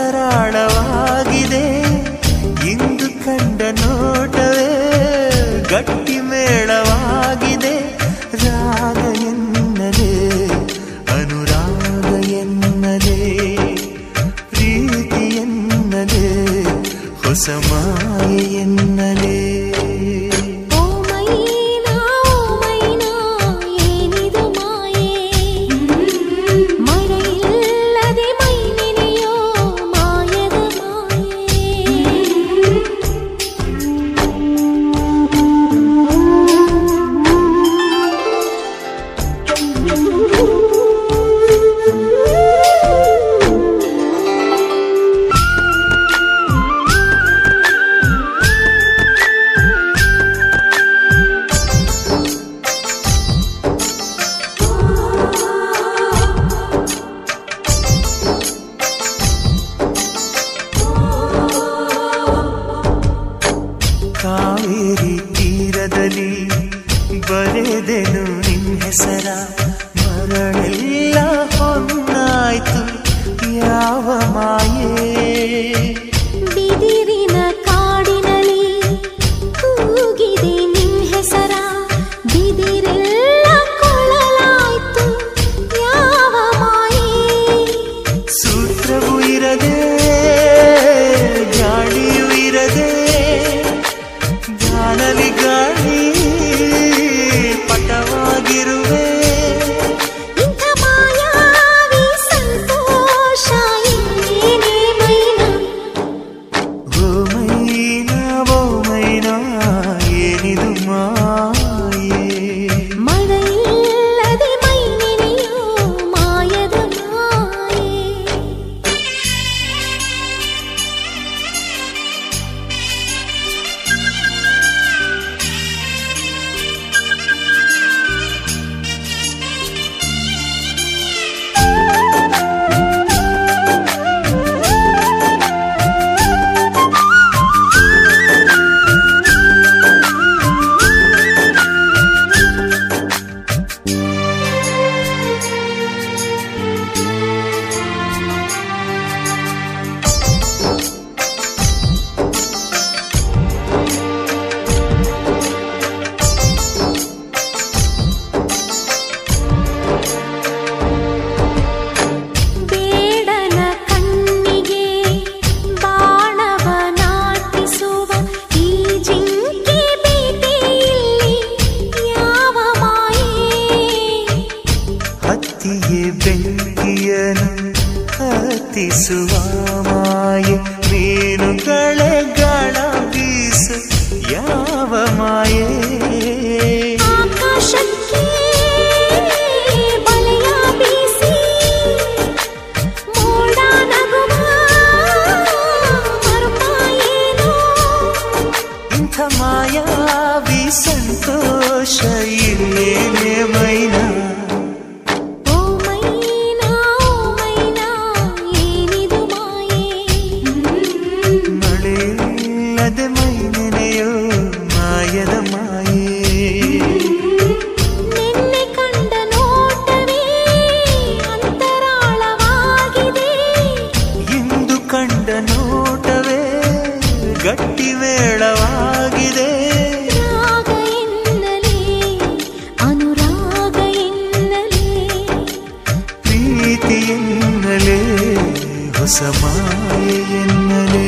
ಅಂತರಾಳವಾಗಿದೆ ಇಂದು ಕಂಡ ನೋಟವೇ ಗಟ್ಟಿ ಮೇಳವಾಗಿದೆ ರಾಗ ಎನ್ನಲೇ ಅನುರಾಗ ಎನ್ನಲೇ ಪ್ರೀತಿ ಎನ್ನಲೇ ಹೊಸ ಮಾಯೆ ಎನ್ನಲೇ ಓ ಮೈನಾ ಓ ಮೈನಾ ಏನಿದು ಮಾಯೆ ಮಳೆಯಿಲ್ಲದೆ ಮೈ ನೆನೆಯೋ ಮಾಯದ ಮಾಯೆ ಕಾವೇರಿ ತೀರದಲ್ಲಿ ಬರೆದೆನು ನಿನ್ನ ಹೆಸರ ಮರಳೆಲ್ಲ ಹೊನ್ನಾಯ್ತು ಯಾವ ಮಾಯೇ ಬಿದಿರಿನ ಕಾಡಿನಲ್ಲಿ ಕೂಗಿದೆ ನಿನ್ ಹೆಸರ ಬಿದಿರೆಲ್ಲ ಕೊಳಲಾಯ್ತು ಯಾವ ಮಾಯೆ ಸೂತ್ರವೂ ಇರದೆ ಗಾಳಿಯೂ ಇರದೆ ಗಾಳಲಿ ಗಾಳಿ ಪಟವಾಗಿರುವೆ ಇಂಥ ಮಾಯಾವಿ ಸಂತೋಷ ಇನ್ನೇನೇ ಮೈನಾ ಓ ಮೈನಾ ಓ ಮೈನಾ ಏನಿದು ಮಾಯೇ ಮಳೆಯಿಲ್ಲದೆ ಮೈ ನೆನೆಯೋ ಮಾಯದ ಮಾಯೆ ಬೇಡನ ಕಣ್ಣಿಗೆ ಬಾಣವ ನಾಟಿಸುವ ಈ ಜಿಂಕೆ ಬೇಟೆಯಲ್ಲಿ ಯಾವ ಮಾಯೆ ಹತ್ತಿಗೆ ಬೆಂಕಿಯನು ಹತ್ತಿಸುವ ಮಾಯೆ ಮೀನುಗಳೇ ಗಳ ಬೀಸು ಯಾವ ಮಾಯೆ ಆಕಾಶಕ್ಕೆ ಬಲೆಯ ಬೀಸಿ ಮೋಡ ನಗುವ ಮರುಪಾಯೇನೋ ಇಂಥ ಮಾಯಾವಿ ಸಂತೋಷ ಇಲ್ಲೇನೆ ಮೈನಾ ಓ ಮೈನಾ ಓ ಮೈನಾ ಏನಿದು ಮಾಯೆ ಮಳೆಯಿಲ್ಲದೆ ಮೈ ನೆನೆಯೋ ಮಾಯದ ಮಾಯೆ ನಿನ್ನೆ ಕಂಡ ನೋಟವೇ ಅಂತರಾಳವಾಗಿದೆ ಇಂದು ಕಂಡ ನೋಟವೇ ಗಟ್ಟಿ ಮೇಳವಾಗಿದೆ ರಾಗ ಎನ್ನಲೇ ಅನುರಾಗ ಎನ್ನಲೇ ಪ್ರೀತಿ ಎನ್ನಲೇ ಹೊಸ ಮಾಯೆ ಎನ್ನಲೇ